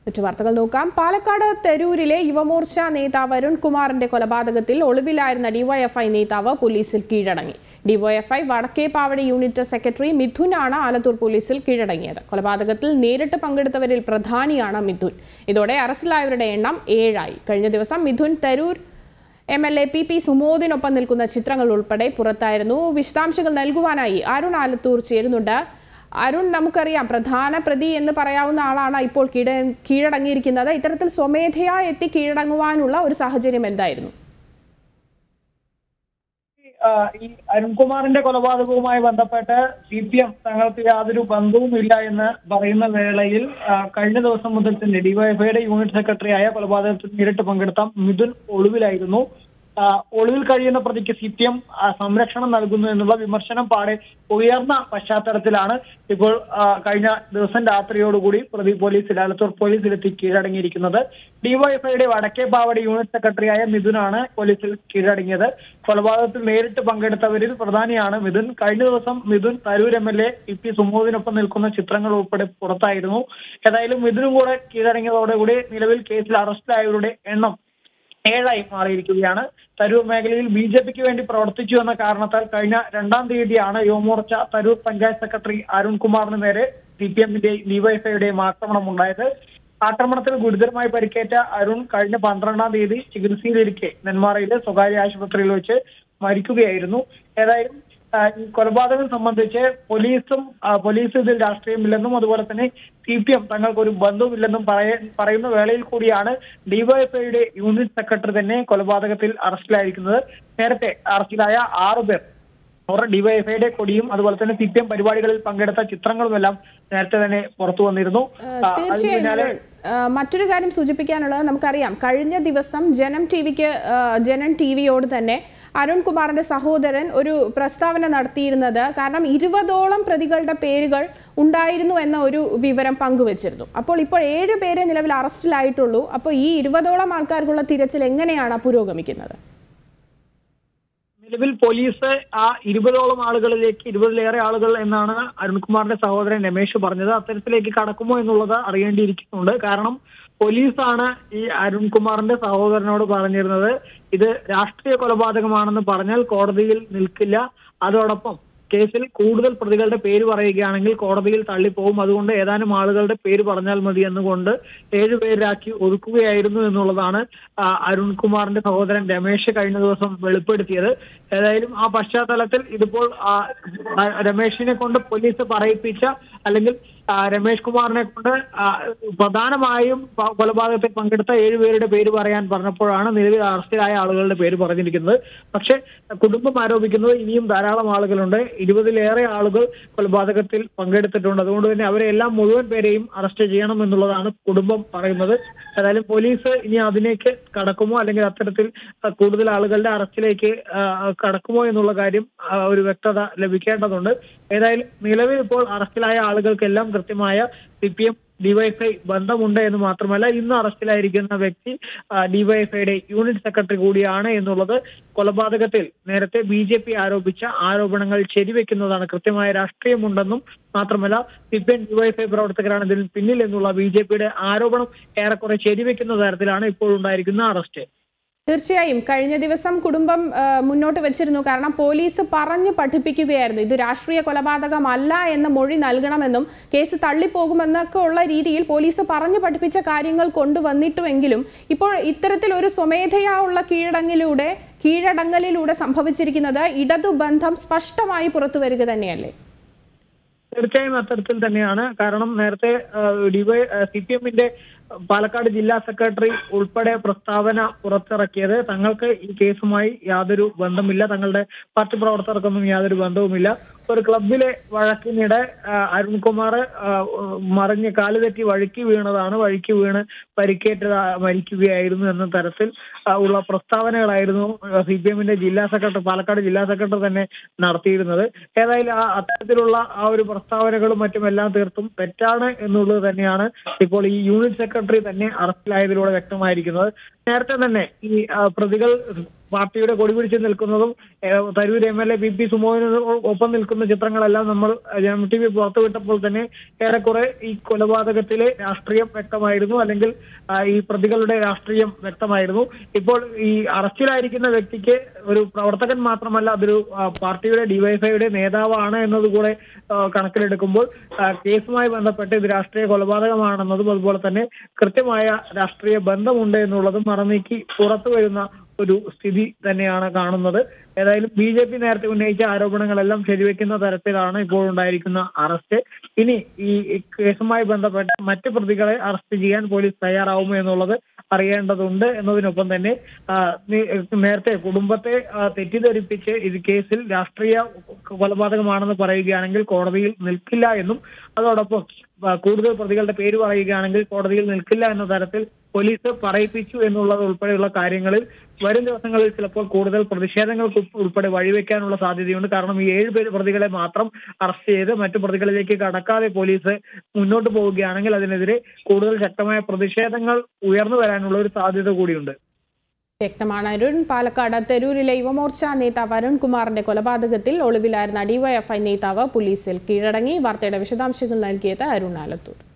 മറ്റു വാർത്തകൾ നോക്കാം പാലക്കാട് തെരൂരിലെ യുവമോർച്ച നേതാവ് അരുൺ കുമാറിന്റെ കൊലപാതകത്തിൽ ഒളിവിലായിരുന്ന ഡിവൈഎഫ്ഐ നേതാവ് പോലീസിൽ കീഴടങ്ങി ഡിവൈഎഫ്ഐ വടക്കേപ്പാവടി യൂണിറ്റ് സെക്രട്ടറി മിഥുനാണ് ആലത്തൂർ പോലീസിൽ കീഴടങ്ങിയത് കൊലപാതകത്തിൽ നേരിട്ട് പങ്കെടുത്തവരിൽ പ്രധാനിയാണ് മിഥുൻ ഇതോടെ അറസ്റ്റിലായവരുടെ എണ്ണം ഏഴായി കഴിഞ്ഞ ദിവസം Mithun Tarur M L A P P സുമോദിനൊപ്പം നിൽക്കുന്ന ചിത്രങ്ങൾ ഉൾപ്പെടെ പുറത്തായിരുന്നു വിശദാംശങ്ങൾ നൽകുവാനായി അരുൺ ആലത്തൂർ ചേരുന്നുണ്ട് അരുൺ നമുക്കറിയാം പ്രധാന പ്രതി എന്ന് പറയാവുന്ന ആളാണ് ഇപ്പോൾ കീഴ കീഴടങ്ങിയിരിക്കുന്നത് ഇത്തരത്തിൽ സ്വമേധയാ എത്തി കീഴടങ്ങുവാനുള്ള ഒരു സാഹചര്യം എന്തായിരുന്നു ആ, ഈ അരുൺകുമാറിന്റെ കൊലപാതകവുമായി ബന്ധപ്പെട്ട് സി പി എം തങ്ങൾക്ക് യാതൊരു ബന്ധവുമില്ല എന്ന് പറയുന്ന വേളയിൽ ആ, കഴിഞ്ഞ ദിവസം മുതൽ തന്നെ ഡിവൈഎഫ്ഐയുടെ യൂണിറ്റ് സെക്രട്ടറിയായ കൊലപാതകത്തിൽ നേരിട്ട് പങ്കെടുത്ത മിഥുൻ ഒളിവിലായിരുന്നു ആ, ഒളിവിൽ കഴിയുന്ന പ്രതിക്ക് സി പി എം സംരക്ഷണം നൽകുന്നു എന്നുള്ള വിമർശനം പാടെ ഉയർന്ന പശ്ചാത്തലത്തിലാണ് ഇപ്പോൾ ആ, കഴിഞ്ഞ ദിവസം രാത്രിയോടുകൂടി പ്രതി പോലീസിൽ ആലത്തൂർ പോലീസിലെത്തി കീഴടങ്ങിയിരിക്കുന്നത് ഡിവൈഎഫ്ഐയുടെ വടക്കേപ്പാവടി യൂണിറ്റ് സെക്രട്ടറിയായ മിഥുനാണ് പോലീസിൽ കീഴടങ്ങിയത് കൊലപാതകത്തിൽ നേരിട്ട് പങ്കെടുത്തവരിൽ പ്രധാനിയാണ് മിഥുൻ കഴിഞ്ഞ ദിവസം Mithun Tarur M L A P P സുമോദിനൊപ്പം നിൽക്കുന്ന ചിത്രങ്ങൾ ഉൾപ്പെടെ പുറത്തായിരുന്നു ഏതായാലും മിഥുനും കൂടെ കീഴടങ്ങിയതോടുകൂടി നിലവിൽ കേസിൽ അറസ്റ്റിലായവരുടെ എണ്ണം ഏഴായി മാറിയിരിക്കുകയാണ് തരൂർ മേഖലയിൽ ബി ജെ പിക്ക് വേണ്ടി പ്രവർത്തിച്ചു എന്ന കാരണത്താൽ കഴിഞ്ഞ രണ്ടാം തീയതിയാണ് യുവമോർച്ച തരൂർ പഞ്ചായത്ത് സെക്രട്ടറി അരുൺകുമാറിന് നേരെ സി പി എമ്മിന്റെയും ഡിവൈഎഫ്ഐയുടെയും ആക്രമണം ഉണ്ടായത് ആക്രമണത്തിൽ ഗുരുതരമായി പരിക്കേറ്റ അരുൺ കഴിഞ്ഞ പന്ത്രണ്ടാം തീയതി ചികിത്സയിലിരിക്കെ നെന്മാറയിലെ സ്വകാര്യ ആശുപത്രിയിൽ വെച്ച് മരിക്കുകയായിരുന്നു ഏതായാലും ആ, ഈ കൊലപാതകം സംബന്ധിച്ച് പോലീസും ആ, പോലീസ് ഇതിൽ രാഷ്ട്രീയമില്ലെന്നും അതുപോലെ തന്നെ സി പി എം തങ്ങൾക്ക് ഒരു ബന്ധവുമില്ലെന്നും പറയ- പറയുന്ന വേളയിൽ കൂടിയാണ് ഡിവൈഎഫ്ഐയുടെ യൂണിറ്റ് സെക്രട്ടറി തന്നെ കൊലപാതകത്തിൽ അറസ്റ്റിലായിരിക്കുന്നത് നേരത്തെ അറസ്റ്റിലായ ആറു പേർ അവർ ഡിവൈഎഫ്ഐയുടെ കൊടിയും അതുപോലെ തന്നെ സി പി എം പരിപാടികളിൽ പങ്കെടുത്ത ചിത്രങ്ങളുമെല്ലാം നേരത്തെ തന്നെ പുറത്തു വന്നിരുന്നു ആ, അതിന് തീർച്ചയായും പിന്നാലെ അരുൺ, ആ, മറ്റൊരു കാര്യം സൂചിപ്പിക്കാനുള്ളത് നമുക്കറിയാം കഴിഞ്ഞ ദിവസം ജനം ടി വിക്ക് ജനം ടി വിയോട് തന്നെ അരുൺകുമാറിന്റെ സഹോദരൻ ഒരു പ്രസ്താവന നടത്തിയിരുന്നത് കാരണം ഇരുപതോളം പ്രതികളുടെ പേരുകൾ ഉണ്ടായിരുന്നു എന്ന ഒരു വിവരം പങ്കുവച്ചിരുന്നു അപ്പോൾ ഇപ്പോൾ ഏഴ് പേരെ നിലവിൽ അറസ്റ്റിലായിട്ടുള്ളൂ അപ്പോൾ ഈ ഇരുപതോളം ആൾക്കാർക്കുള്ള തിരച്ചിൽ എങ്ങനെയാണ് പുരോഗമിക്കുന്നത് നിലവിൽ പോലീസ് ആ ഇരുപതോളം ആളുകളിലേക്ക് ഇരുപതിലേറെ ആളുകൾ എന്നാണ് അരുൺകുമാറിന്റെ സഹോദരൻ രമേശ് പറഞ്ഞത് അത്തരത്തിലേക്ക് കടക്കുമോ എന്നുള്ളത് അറിയേണ്ടിയിരിക്കുന്നുണ്ട് കാരണം പോലീസാണ് ഈ അരുൺകുമാറിന്റെ സഹോദരനോട് പറഞ്ഞിരുന്നത് ഇത് രാഷ്ട്രീയ കൊലപാതകമാണെന്ന് പറഞ്ഞാൽ കോടതിയിൽ നിൽക്കില്ല അതോടൊപ്പം കേസിൽ കൂടുതൽ പ്രതികളുടെ പേര് പറയുകയാണെങ്കിൽ കോടതിയിൽ തള്ളിപ്പോകും അതുകൊണ്ട് ഏതാനും ആളുകളുടെ പേര് പറഞ്ഞാൽ മതി എന്നുകൊണ്ട് ഏഴുപേരാക്കി ഒതുക്കുകയായിരുന്നു എന്നുള്ളതാണ് ആ, അരുൺകുമാറിന്റെ സഹോദരൻ രമേശ് കഴിഞ്ഞ ദിവസം വെളിപ്പെടുത്തിയത് ഏതായാലും ആ പശ്ചാത്തലത്തിൽ ഇതിപ്പോൾ ആ, ആ, രമേശിനെ കൊണ്ട് പോലീസ് പറയിപ്പിച്ച അല്ലെങ്കിൽ ആ, രമേശ് കുമാറിനെ കൊണ്ട് ആ, പ്രധാനമായും പ- കൊലപാതകത്തിൽ പങ്കെടുത്ത ഏഴുപേരുടെ പേര് പറയാൻ പറഞ്ഞപ്പോഴാണ് നിലവിൽ അറസ്റ്റിലായ ആളുകളുടെ പേര് പറഞ്ഞിരിക്കുന്നത് പക്ഷേ കുടുംബം ആരോപിക്കുന്നത് ഇനിയും ധാരാളം ആളുകളുണ്ട് ഇരുപതിലേറെ ആളുകൾ കൊലപാതകത്തിൽ പങ്കെടുത്തിട്ടുണ്ട് അതുകൊണ്ട് തന്നെ അവരെ എല്ലാം മുഴുവൻ പേരെയും അറസ്റ്റ് ചെയ്യണം എന്നുള്ളതാണ് കുടുംബം പറയുന്നത് ഏതായാലും പോലീസ് ഇനി അതിലേക്ക് കടക്കുമോ അല്ലെങ്കിൽ അത്തരത്തിൽ ആ, കൂടുതൽ ആളുകളുടെ അറസ്റ്റിലേക്ക് ആ, കടക്കുമോ എന്നുള്ള കാര്യം ആ, ഒരു വ്യക്തത ലഭിക്കേണ്ടതുണ്ട് ഏതായാലും നിലവിൽ ഇപ്പോൾ അറസ്റ്റിലായ ആളുകൾക്കെല്ലാം കൃത്യമായ സി പി എം ഡിവൈഎഫ്ഐ ബന്ധമുണ്ട് എന്ന് മാത്രമല്ല ഇന്ന് അറസ്റ്റിലായിരിക്കുന്ന വ്യക്തി ഡിവൈഎഫ്ഐയുടെ യൂണിറ്റ് സെക്രട്ടറി കൂടിയാണ് എന്നുള്ളത് കൊലപാതകത്തിൽ നേരത്തെ ബി ജെ പി ആരോപിച്ച ആരോപണങ്ങൾ ശരിവെക്കുന്നതാണ് കൃത്യമായ രാഷ്ട്രീയമുണ്ടെന്നും മാത്രമല്ല സി പി എം ഡിവൈഎഫ്ഐ പ്രവർത്തകരാണ് ഇതിൽ പിന്നിൽ എന്നുള്ള ബി ജെ പിയുടെ ആരോപണം ഏറെക്കുറെ ശരിവെക്കുന്ന തരത്തിലാണ് ഇപ്പോൾ ഉണ്ടായിരിക്കുന്ന അറസ്റ്റ് തീർച്ചയായും കഴിഞ്ഞ ദിവസം കുടുംബം ആ, മുന്നോട്ട് വെച്ചിരുന്നു കാരണം പോലീസ് പറഞ്ഞു പഠിപ്പിക്കുകയായിരുന്നു ഇത് രാഷ്ട്രീയ കൊലപാതകമല്ല എന്ന മൊഴി നൽകണമെന്നും കേസ് തള്ളിപ്പോകുമെന്നൊക്കെ ഉള്ള രീതിയിൽ പോലീസ് പറഞ്ഞു പഠിപ്പിച്ച കാര്യങ്ങൾ കൊണ്ടുവന്നിട്ടുമെങ്കിലും ഇപ്പോൾ ഇത്തരത്തിൽ ഒരു സ്വമേധയാ ഉള്ള കീഴടങ്ങിലൂടെ കീഴടങ്ങലിലൂടെ സംഭവിച്ചിരിക്കുന്നത് ഇടതുബന്ധം സ്പഷ്ടമായി പുറത്തു വരിക തന്നെയല്ലേ തീർച്ചയായും അത്തരത്തിൽ തന്നെയാണ് കാരണം നേരത്തെ ഡിവൈ സി പി എമ്മിന്റെ പാലക്കാട് ജില്ലാ സെക്രട്ടറി ഉൾപ്പെടെ പ്രസ്താവന പുറത്തിറക്കിയത് തങ്ങൾക്ക് ഈ കേസുമായി യാതൊരു ബന്ധമില്ല തങ്ങളുടെ പാർട്ടി പ്രവർത്തകർക്കൊന്നും യാതൊരു ബന്ധവുമില്ല ഒരു ക്ലബിലെ വഴക്കിനിടെ ആ, അരുൺകുമാർ ആ, മറിഞ്ഞ് കാല് തെറ്റി വഴുക്കി വീണതാണ് വഴുക്കി വീണ് പരിക്കേറ്റ മരിക്കുകയായിരുന്നു എന്ന തരത്തിൽ ആ, ഉള്ള പ്രസ്താവനകളായിരുന്നു സി പി എമ്മിന്റെ ജില്ലാ സെക്രട്ടറി പാലക്കാട് ജില്ലാ സെക്രട്ടറി തന്നെ നടത്തിയിരുന്നത് ഏതായാലും ആ അത്തരത്തിലുള്ള ആ ഒരു പ്രസ്താവനകളും മറ്റും എല്ലാം തീർത്തും തെറ്റാണ് എന്നുള്ളത് തന്നെയാണ് ഇപ്പോൾ ഈ യൂണിറ്റ് സെക്രട്ടറി തന്നെ അറസ്റ്റിലായതിലൂടെ വ്യക്തമായിരിക്കുന്നത് നേരത്തെ തന്നെ ഈ ആ, പ്രതികൾ പാർട്ടിയുടെ കൊടി പിടിച്ച് നിൽക്കുന്നതും ഏഹ്, Tarur M L A P P സുമോവിന് ഒപ്പം നിൽക്കുന്ന ചിത്രങ്ങളെല്ലാം നമ്മൾ ജനം ടി വി പുറത്തുവിട്ടപ്പോൾ തന്നെ ഏറെക്കുറെ ഈ കൊലപാതകത്തിലെ രാഷ്ട്രീയം വ്യക്തമായിരുന്നു അല്ലെങ്കിൽ ആ, ഈ പ്രതികളുടെ രാഷ്ട്രീയം വ്യക്തമായിരുന്നു ഇപ്പോൾ ഈ അറസ്റ്റിലായിരിക്കുന്ന വ്യക്തിക്ക് ഒരു പ്രവർത്തകൻ മാത്രമല്ല അതൊരു ആ, പാർട്ടിയുടെ ഡിവൈഎഫ്ഐയുടെ നേതാവാണ് എന്നതുകൂടെ ആ, കണക്കിലെടുക്കുമ്പോൾ ആ, കേസുമായി ബന്ധപ്പെട്ട് ഇത് രാഷ്ട്രീയ കൊലപാതകമാണെന്നതും അതുപോലെ തന്നെ കൃത്യമായ രാഷ്ട്രീയ ബന്ധമുണ്ട് എന്നുള്ളതും മറനീക്കി പുറത്തു വരുന്ന ഒരു സ്ഥിതി തന്നെയാണ് കാണുന്നത് ഏതായാലും ബി ജെ പി നേരത്തെ ഉന്നയിച്ച ആരോപണങ്ങളെല്ലാം ശരിവെക്കുന്ന തരത്തിലാണ് ഇപ്പോൾ ഉണ്ടായിരിക്കുന്ന അറസ്റ്റ് ഇനി ഈ കേസുമായി ബന്ധപ്പെട്ട മറ്റ് പ്രതികളെ അറസ്റ്റ് ചെയ്യാൻ പോലീസ് തയ്യാറാവുമോ എന്നുള്ളത് അറിയേണ്ടതുണ്ട് എന്നതിനൊപ്പം തന്നെ ആ, നി- നേരത്തെ കുടുംബത്തെ ആ, തെറ്റിദ്ധരിപ്പിച്ച് ഇത് കേസിൽ രാഷ്ട്രീയ കൊലപാതകമാണെന്ന് പറയുകയാണെങ്കിൽ കോടതിയിൽ നിൽക്കില്ല എന്നും അതോടൊപ്പം ആ, കൂടുതൽ പ്രതികളുടെ പേര് പറയുകയാണെങ്കിൽ കോടതിയിൽ നിൽക്കില്ല എന്ന തരത്തിൽ പോലീസ് പറയിപ്പിച്ചു എന്നുള്ളത് ഉൾപ്പെടെയുള്ള കാര്യങ്ങളിൽ വരും ദിവസങ്ങളിൽ ചിലപ്പോൾ കൂടുതൽ പ്രതിഷേധങ്ങൾക്ക് ഉൾ- ഉൾപ്പെടെ വഴിവെക്കാനുള്ള സാധ്യതയുണ്ട് കാരണം ഈ ഏഴ് പേര് പ്രതികളെ മാത്രം അറസ്റ്റ് ചെയ്ത് മറ്റു പ്രതികളിലേക്ക് കടക്കാതെ പോലീസ് മുന്നോട്ട് പോവുകയാണെങ്കിൽ അതിനെതിരെ കൂടുതൽ ശക്തമായ പ്രതിഷേധങ്ങൾ ഉയർന്നു വരാനുള്ള ഒരു സാധ്യത കൂടിയുണ്ട് വ്യക്തമാണ് അരുൺ പാലക്കാട് തെരൂരിലെ യുവമോർച്ച നേതാവ് അരുൺകുമാറിന്റെ കൊലപാതകത്തിൽ ഒളിവിലായിരുന്ന ഡിവൈഎഫ്ഐ നേതാവ് പോലീസിൽ കീഴടങ്ങി വാർത്തയുടെ വിശദാംശങ്ങൾ നൽകിയത് അരുൺ ആലത്തൂർ